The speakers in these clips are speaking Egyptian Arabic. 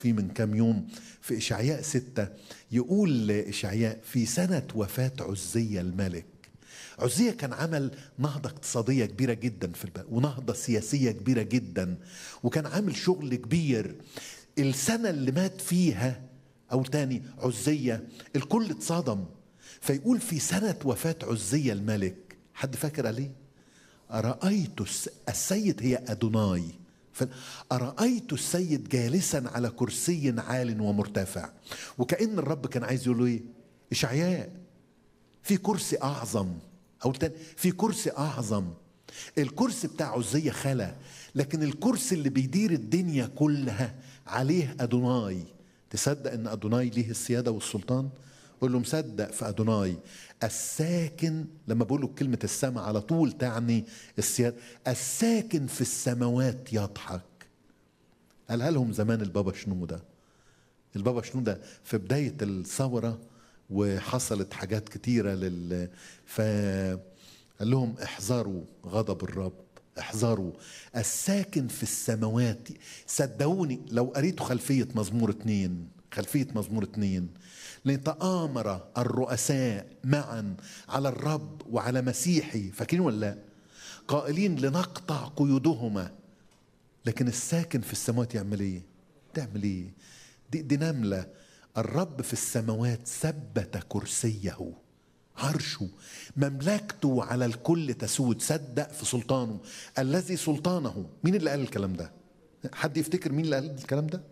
في من كام يوم في إشعياء ستة يقول إشعياء في سنة وفاة عزية الملك عزية كان عمل نهضة اقتصادية كبيرة جدا في البلد ونهضة سياسية كبيرة جدا وكان عامل شغل كبير السنة اللي مات فيها أو تاني عزية الكل اتصدم فيقول في سنة وفاة عزية الملك حد فاكر عليه أرأيت السيد هي أدوناي أرأيت السيد جالسا على كرسي عال ومرتفع وكأن الرب كان عايز يقول له إيه إشعياء في كرسي أعظم أو تاني في كرسي أعظم الكرسي بتاع عزية خلا لكن الكرسي اللي بيدير الدنيا كلها عليه أدوناي تصدق ان ادوناي ليه السياده والسلطان قول له مصدق في ادوناي الساكن لما بقول له كلمه السماء على طول تعني السياده الساكن في السماوات يضحك قالها لهم زمان البابا شنوده البابا شنوده في بدايه الثوره وحصلت حاجات كتيره لل ف قال لهم احذروا غضب الرب احذروا الساكن في السماوات صدقوني لو قريتوا خلفية مزمور اتنين خلفية مزمور اتنين لتآمر الرؤساء معا على الرب وعلى مسيحي فاكرين ولا لا قائلين لنقطع قيودهما لكن الساكن في السماوات يعمل ايه تعمل ايه دي, دي نملة الرب في السماوات ثبت كرسيه عرشه مملكته على الكل تسود صدق في سلطانه الذي سلطانه مين اللي قال الكلام ده حد يفتكر مين اللي قال الكلام ده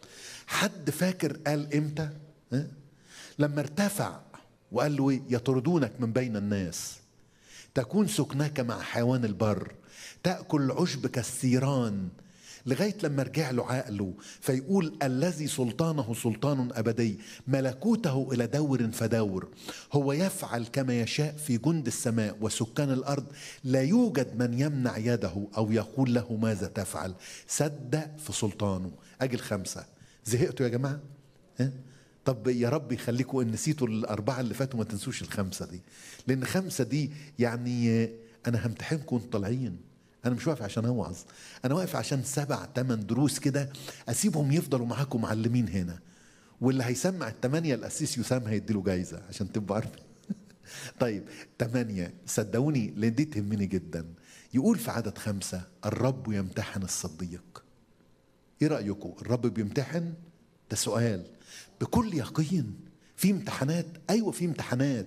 حد فاكر قال امتى ها؟ لما ارتفع وقال له ايه يطردونك من بين الناس تكون سكناك مع حيوان البر تاكل عشب كالثيران لغايه لما رجع له عقله فيقول الذي سلطانه سلطان ابدي ملكوته الى دور فدور هو يفعل كما يشاء في جند السماء وسكان الارض لا يوجد من يمنع يده او يقول له ماذا تفعل صدق في سلطانه اجي الخمسه زهقتوا يا جماعه ها؟ طب يا رب يخليكم ان نسيتوا الاربعه اللي فاتوا ما تنسوش الخمسه دي لان خمسه دي يعني انا همتحنكم وانتوا طالعين انا مش واقف عشان اوعظ انا واقف عشان سبع ثمان دروس كده اسيبهم يفضلوا معاكم معلمين هنا واللي هيسمع الثمانيه الاسيس يسام هيديله جايزه عشان تبقوا عارفين طيب ثمانيه صدقوني لان دي تهمني جدا يقول في عدد خمسه الرب يمتحن الصديق ايه رايكم الرب بيمتحن ده سؤال بكل يقين في امتحانات ايوه في امتحانات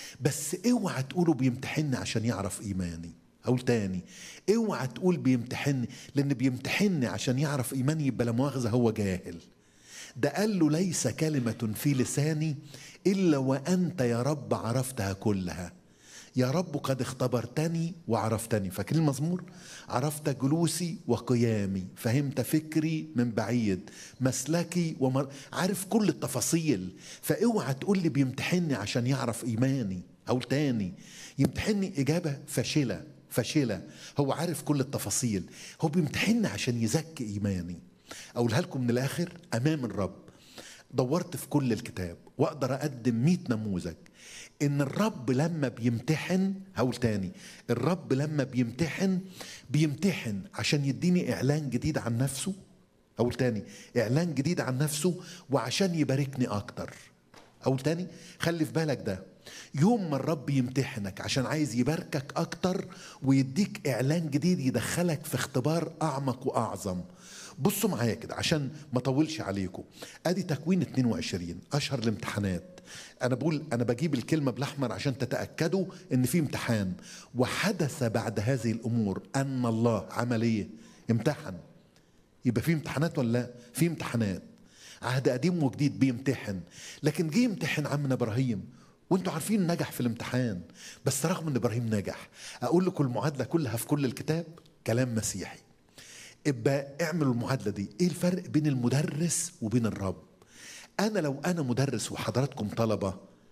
بس اوعى تقولوا بيمتحني عشان يعرف ايماني أقول تاني اوعى تقول بيمتحني لأن بيمتحني عشان يعرف إيماني يبقى لا مؤاخذة هو جاهل ده قال له ليس كلمة في لساني إلا وأنت يا رب عرفتها كلها يا رب قد اختبرتني وعرفتني فاكرين المزمور عرفت جلوسي وقيامي فهمت فكري من بعيد مسلكي ومر... عارف كل التفاصيل فاوعى تقول لي بيمتحني عشان يعرف ايماني او تاني يمتحني اجابه فاشله فاشله هو عارف كل التفاصيل هو بيمتحني عشان يزكي ايماني اقولها لكم من الاخر امام الرب دورت في كل الكتاب واقدر اقدم 100 نموذج ان الرب لما بيمتحن هقول تاني الرب لما بيمتحن بيمتحن عشان يديني اعلان جديد عن نفسه اقول تاني اعلان جديد عن نفسه وعشان يباركني اكتر اقول تاني خلي في بالك ده يوم ما الرب يمتحنك عشان عايز يباركك اكتر ويديك اعلان جديد يدخلك في اختبار اعمق واعظم بصوا معايا كده عشان ما اطولش عليكم ادي تكوين 22 اشهر الامتحانات انا بقول انا بجيب الكلمه بالاحمر عشان تتاكدوا ان في امتحان وحدث بعد هذه الامور ان الله عمل ايه امتحن يبقى في امتحانات ولا لا في امتحانات عهد قديم وجديد بيمتحن لكن جه يمتحن عمنا ابراهيم وانتوا عارفين نجح في الامتحان بس رغم ان ابراهيم نجح اقول لكم المعادله كلها في كل الكتاب كلام مسيحي ابقى اعملوا المعادله دي ايه الفرق بين المدرس وبين الرب انا لو انا مدرس وحضراتكم طلبه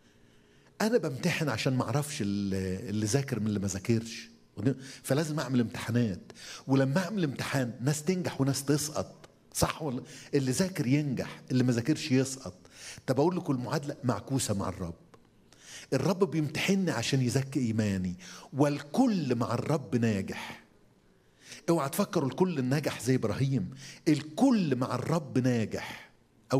انا بمتحن عشان ما اعرفش اللي ذاكر من اللي ما ذاكرش فلازم اعمل امتحانات ولما اعمل امتحان ناس تنجح وناس تسقط صح ولا اللي ذاكر ينجح اللي ما ذاكرش يسقط طب اقول لكم المعادله معكوسه مع الرب الرب بيمتحني عشان يزكي ايماني والكل مع الرب ناجح اوعى تفكروا الكل ناجح زي ابراهيم الكل مع الرب ناجح